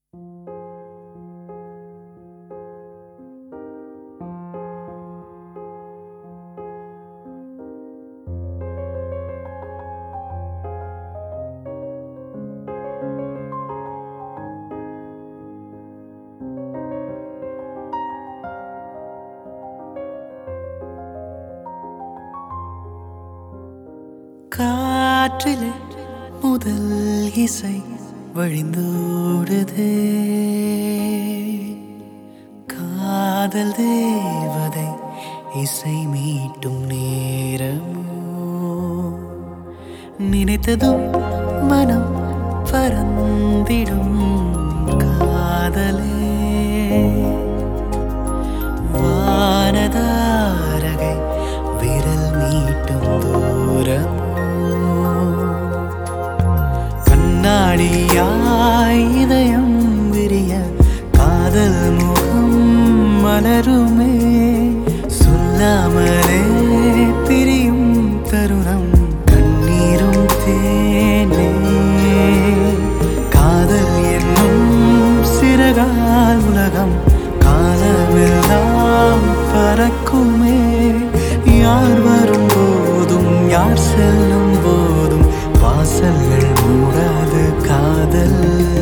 காற்றிலே முதல் இசை வழிந்தோடுதே காதல் தேவதை இசை மீட்டும் நேரமோ நினைத்ததும் மனம் பறந்திடும் காதலே வானதாரகை விரல் மீட்டும் தூரமோ கண்ணாடியாய் இதயம் விரிய காதல் முகம் மலருமே சொல்லாமலே பிரியும் தருணம் கண்ணீரும் தேனே காதல் என்னும் சிறகால் உலகம் காலமெல்லாம் பறக்குமே யார் வரும் போதும் யார் செல்லும் போதும் வாசல்கள் மூடாது காதல்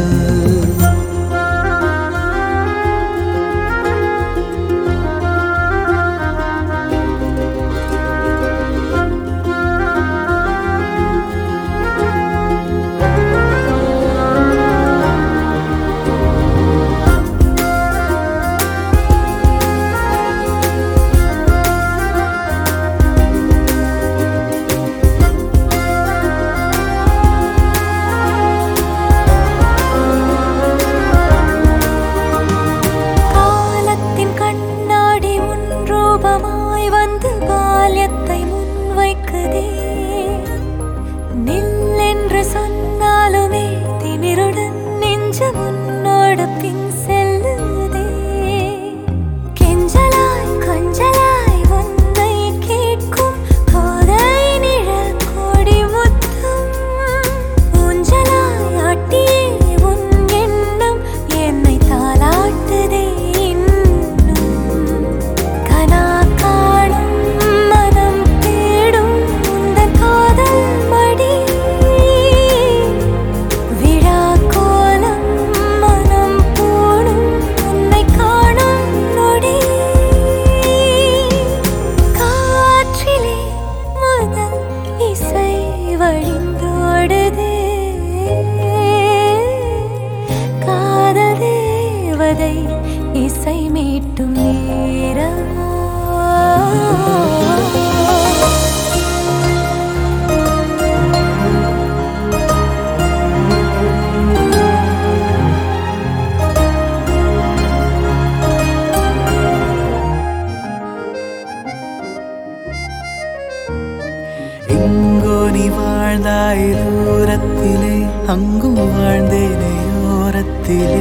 காலத்தின் கண்ணாடி உன் ரூபமாய் வந்து பால்யத்தை முன்வைக்குதே நில் என்று சொன்னாலுமே திமிருடன் நெஞ்சு முன்னோடு பின் செல்லுதே கெஞ்சலாய் கொஞ்சலாய் உன்னை கேட்கும் கோதை நிழல் கோடி முத்தம் ஊஞ்சலாய் ஆட்டியே உன் எண்ணம் என்னை தாளாட்டுதே இன்னும் கனா காணும் மனம் தேடும் உந்தன் காதல் மடி விழா கோலம் மனம் போடும் உன்னை காணும் நொடி காற்றிலே முதல் இசை வழிந்தோடுதே காதல் தேவதை இசை மீட்டும் நேரமோ எங்கோ நீ வாழ்ந்தாய் தூரத்திலே அங்கும் வாழ்ந்தேனே ஓரத்திலே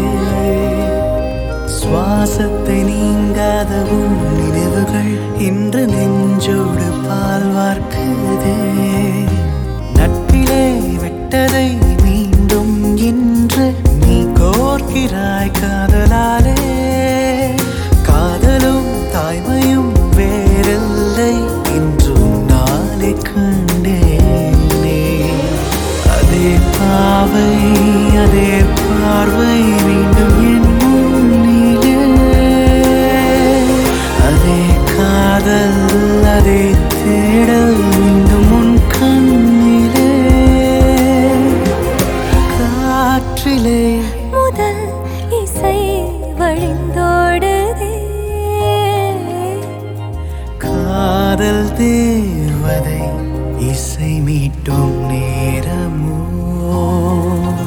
சுவாசத்தை நீங்காத உன் நினைவுகள் இன்று நெஞ்சோடு பால் வார்க்குதே நட்பிலே விட்டதை மீண்டும் இன்று நீ கோர்க்கிறாய் காதலாலே காதலும் தாய்மையும் வேறில்லை இன்றும் நாளை கண்டேனே அதே பாவை அதே பார்வை மீண்டும் என் முன்னிலே அதே காதல் அதே தேடல் மீண்டும் உன் கண்ணிலே காற்றிலே முதல் இசை வழிந்தோடுதே காதல் தேவதை இசை மீட்டும் நேரமோ